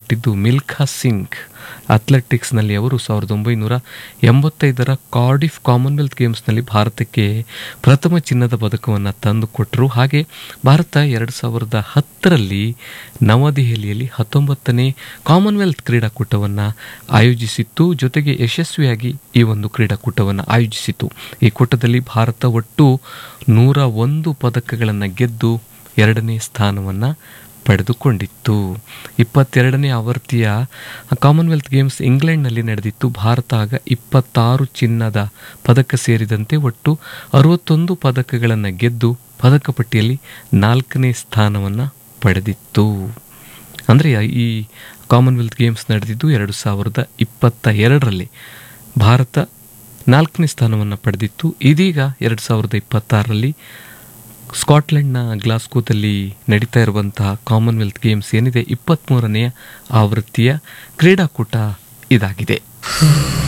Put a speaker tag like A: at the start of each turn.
A: ಕೊಟ್ಟಿದ್ದು ಮಿಲ್ಖಾ ಸಿಂಗ್ ಅಥ್ಲೆಟಿಕ್ಸ್ನಲ್ಲಿ ಅವರು ಸಾವಿರದ ಒಂಬೈನೂರ ಎಂಬತ್ತೈದರ ಕಾರ್ಡಿಫ್ ಕಾಮನ್ವೆಲ್ತ್ ಗೇಮ್ಸ್ನಲ್ಲಿ ಭಾರತಕ್ಕೆ ಪ್ರಥಮ ಚಿನ್ನದ ಪದಕವನ್ನು ತಂದುಕೊಟ್ಟರು ಹಾಗೆ ಭಾರತ ಎರಡು ಸಾವಿರದ ಹತ್ತರಲ್ಲಿ ನವದೆಹಲಿಯಲ್ಲಿ ಹತ್ತೊಂಬತ್ತನೇ ಕಾಮನ್ವೆಲ್ತ್ ಕ್ರೀಡಾಕೂಟವನ್ನು ಆಯೋಜಿಸಿತ್ತು ಜೊತೆಗೆ ಯಶಸ್ವಿಯಾಗಿ ಈ ಒಂದು ಕ್ರೀಡಾಕೂಟವನ್ನು ಆಯೋಜಿಸಿತು ಈ ಕೂಟದಲ್ಲಿ ಭಾರತ ಒಟ್ಟು ನೂರ ಒಂದು ಪದಕಗಳನ್ನು ಗೆದ್ದು ಎರಡನೇ ಸ್ಥಾನವನ್ನು ಪಡೆದುಕೊಂಡಿತ್ತು ಇಪ್ಪತ್ತೆರಡನೇ ಆವೃತ್ತಿಯ ಕಾಮನ್ವೆಲ್ತ್ ಗೇಮ್ಸ್ ಇಂಗ್ಲೆಂಡ್ನಲ್ಲಿ ನಡೆದಿತ್ತು ಭಾರತ ಆಗ ಇಪ್ಪತ್ತಾರು ಚಿನ್ನದ ಪದಕ ಸೇರಿದಂತೆ ಒಟ್ಟು ಅರವತ್ತೊಂದು ಪದಕಗಳನ್ನು ಗೆದ್ದು ಪದಕ ಪಟ್ಟಿಯಲ್ಲಿ ನಾಲ್ಕನೇ ಸ್ಥಾನವನ್ನು ಪಡೆದಿತ್ತು ಅಂದರೆ ಈ ಕಾಮನ್ವೆಲ್ತ್ ಗೇಮ್ಸ್ ನಡೆದಿದ್ದು ಎರಡು ಸಾವಿರದ ಇಪ್ಪತ್ತ ಎರಡರಲ್ಲಿ ಭಾರತ ನಾಲ್ಕನೇ ಸ್ಥಾನವನ್ನು ಪಡೆದಿತ್ತು ಇದೀಗ ಎರಡು ಸಾವಿರದ ಇಪ್ಪತ್ತಾರರಲ್ಲಿ ಸ್ಕಾಟ್ಲೆಂಡ್ನ ಗ್ಲಾಸ್ಕೋದಲ್ಲಿ ನಡೀತಾ ಇರುವಂತಹ ಕಾಮನ್ವೆಲ್ತ್ ಗೇಮ್ಸ್ ಏನಿದೆ ಇಪ್ಪತ್ತ್ಮೂರನೆಯ ಆವೃತ್ತಿಯ ಕ್ರೀಡಾಕೂಟ ಇದಾಗಿದೆ